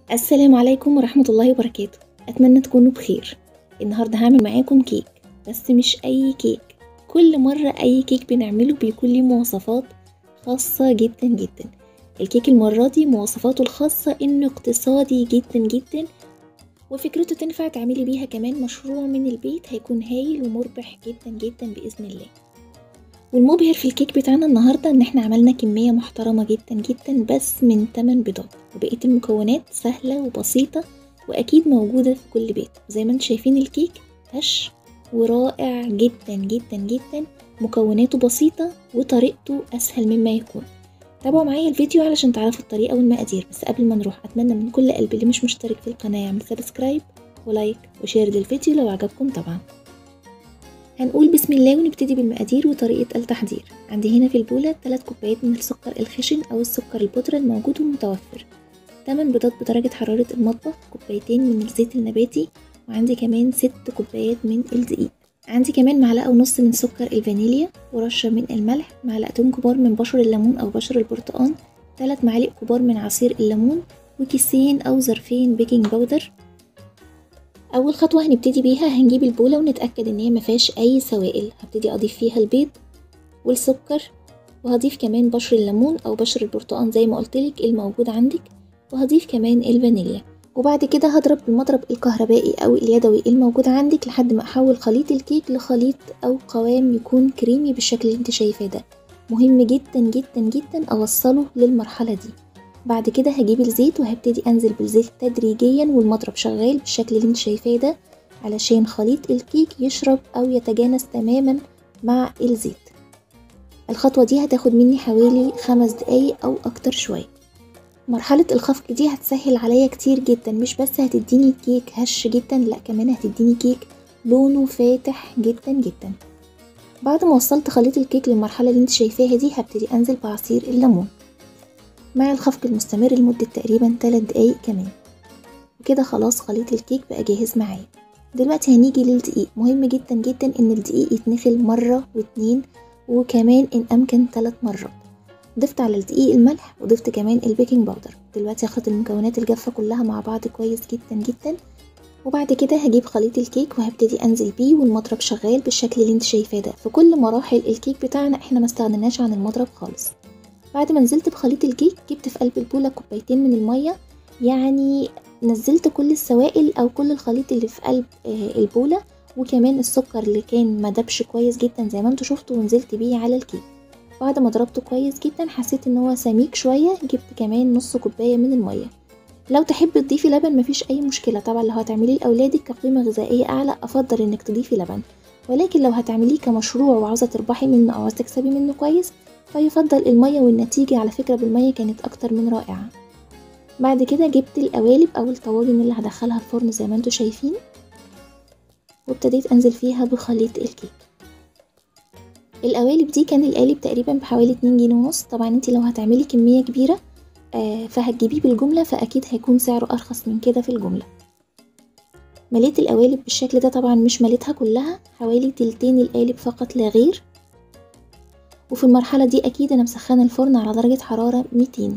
السلام عليكم ورحمة الله وبركاته أتمنى تكونوا بخير النهاردة هعمل معاكم كيك بس مش أي كيك كل مرة أي كيك بنعمله بيكون ليه مواصفات خاصة جدا جدا الكيك المرة دي مواصفاته الخاصة إنه اقتصادي جدا جدا وفكرته تنفع تعملي بيها كمان مشروع من البيت هيكون هايل ومربح جدا جدا بإذن الله والمبهر في الكيك بتاعنا النهاردة ان احنا عملنا كمية محترمة جدا جدا بس من 8 بيضات وبقية المكونات سهلة وبسيطة واكيد موجودة في كل بيت زي ما انتم شايفين الكيك هش ورائع جدا جدا جدا مكوناته بسيطة وطريقته اسهل مما يكون تابعوا معايا الفيديو علشان تعرفوا الطريقة والمقادير بس قبل ما نروح اتمنى من كل قلب اللي مش مشترك في القناة يعمل سبسكرايب ولايك وشير للفيديو لو عجبكم طبعا هنقول بسم الله ونبتدي بالمقادير وطريقة التحضير عندي هنا في البولة 3 كوبايات من السكر الخشن أو السكر البودرة الموجود والمتوفر 8 بيضات بدرجة حرارة المطبخ كوبايتين من الزيت النباتي وعندي كمان 6 كوبايات من الدقيق عندي كمان معلقة ونص من سكر الفانيليا ورشة من الملح معلقتين كبار من بشر الليمون أو بشر البرتقال 3 معالق كبار من عصير الليمون وكيسين أو ظرفين بيكنج باودر اول خطوه هنبتدي بيها هنجيب البوله ونتاكد ان هي مفيهاش اي سوائل هبتدي اضيف فيها البيض والسكر وهضيف كمان بشر الليمون او بشر البرتقال زي ما قلتلك الموجود عندك وهضيف كمان الفانيليا وبعد كده هضرب بالمضرب الكهربائي او اليدوي الموجود عندك لحد ما احول خليط الكيك لخليط او قوام يكون كريمي بالشكل اللي انت شايفاه ده مهم جدا جدا جدا اوصله للمرحله دي بعد كده هجيب الزيت وهبتدي انزل بالزيت تدريجيا والمضرب شغال بالشكل اللي انت شايفاه ده علشان خليط الكيك يشرب او يتجانس تماما مع الزيت الخطوة دي هتاخد مني حوالي خمس دقايق او اكتر شوية مرحلة الخفق دي هتسهل عليا كتير جدا مش بس هتديني كيك هش جدا لا كمان هتديني كيك لونه فاتح جدا جدا بعد ما وصلت خليط الكيك للمرحلة اللي انت شايفاها دي هبتدي انزل بعصير الليمون مع الخفق المستمر لمدة تقريبا 3 دقايق كمان وكده خلاص خليط الكيك بقى جاهز معايا دلوقتي هنيجي للدقيق مهم جدا جدا ان الدقيق يتنخل مرة واتنين وكمان ان امكن ثلاث مرات ضفت على الدقيق الملح وضفت كمان البيكنج باودر دلوقتي هاخد المكونات الجافة كلها مع بعض كويس جدا جدا وبعد كده هجيب خليط الكيك وهبتدي انزل بيه والمضرب شغال بالشكل اللي انت شايفاه ده في كل مراحل الكيك بتاعنا احنا ما استغنناش عن المضرب خالص بعد ما نزلت بخليط الكيك جبت في قلب البولة كوبايتين من المية يعني نزلت كل السوائل او كل الخليط اللي في قلب البولة وكمان السكر اللي كان مدبش كويس جدا زي ما انتوا شفتوا ونزلت بيه على الكيك بعد ما ضربته كويس جدا حسيت ان هو سميك شوية جبت كمان نص كوباية من المية لو تحبي تضيفي لبن مفيش اي مشكلة طبعا لو هتعمليه لاولادك كقيمة غذائية اعلى افضل انك تضيفي لبن ولكن لو هتعمليه كمشروع وعاوزة تربحي منه او عاوزة تكسبي منه كويس فيفضل المية والنتيجة على فكرة بالمية كانت أكتر من رائعة بعد كده جبت القوالب أو الطواجن اللي هدخلها الفرن زي ما انتوا شايفين وابتديت أنزل فيها بخليط الكيك القوالب دي كان القالب تقريبا بحوالي اتنين جنيه ونص طبعا انت لو هتعملي كمية كبيرة آه فهتجيبيه بالجملة فأكيد هيكون سعره أرخص من كده في الجملة مليت القوالب بالشكل ده طبعا مش مليتها كلها حوالي تلتين القالب فقط لا غير وفي المرحلة دي أكيد أنا مسخنة الفرن على درجة حرارة 200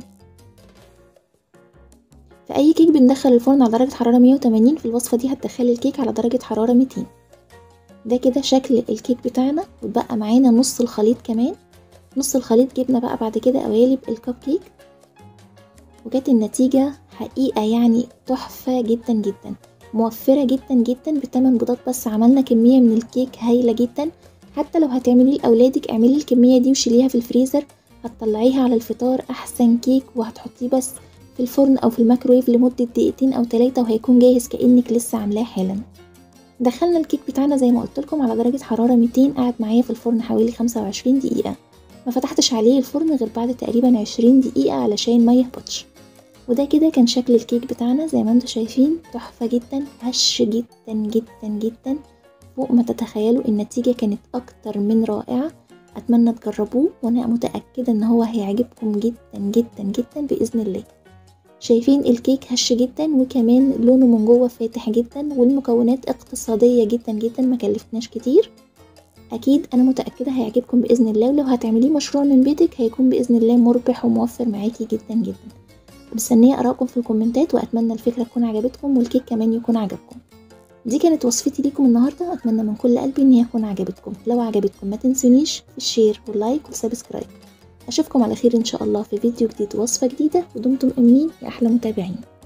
في أي كيك بندخل الفرن على درجة حرارة 180 في الوصفة دي هتدخلي الكيك على درجة حرارة 200 ده كده شكل الكيك بتاعنا وبقى معانا نص الخليط كمان نص الخليط جبنا بقى بعد كده قوالب الكب كيك وجت النتيجة حقيقة يعني تحفة جدا جدا موفرة جدا جدا بتمن بيضات بس عملنا كمية من الكيك هايلة جدا حتى لو هتعمليه لأولادك اعملي الكمية دي وشيليها في الفريزر هتطلعيها على الفطار أحسن كيك وهتحطيه بس في الفرن أو في الميكرويف لمدة دقيقتين أو تلاتة وهيكون جاهز كأنك لسه عاملاه حالا دخلنا الكيك بتاعنا زي ما قلتلكم على درجة حرارة 200 قعد معايا في الفرن حوالي 25 دقيقة ما فتحتش عليه الفرن غير بعد تقريبا 20 دقيقة علشان ما يهبطش وده كده كان شكل الكيك بتاعنا زي ما انتوا شايفين تحفة جدا هش جدا جدا جدا فوق ما تتخيلوا النتيجة كانت أكتر من رائعة أتمنى تجربوه وأنا متأكدة إن هو هيعجبكم جدا جدا جدا بإذن الله شايفين الكيك هش جدا وكمان لونه من جوه فاتح جدا والمكونات اقتصادية جدا جدا ما كلفتناش كتير أكيد أنا متأكدة هيعجبكم بإذن الله ولو هتعمليه مشروع من بيتك هيكون بإذن الله مربح وموفر معاكي جدا جدا مستنية آرائكم في الكومنتات وأتمنى الفكرة تكون عجبتكم والكيك كمان يكون عجبكم دي كانت وصفتي ليكم النهاردة أتمنى من كل قلبي إن هي تكون عجبتكم لو عجبتكم ما تنسونيش في الشير واللايك والسبسكرايب أشوفكم على خير إن شاء الله في فيديو جديد ووصفة جديدة ودمتم أمنين يا أحلى متابعين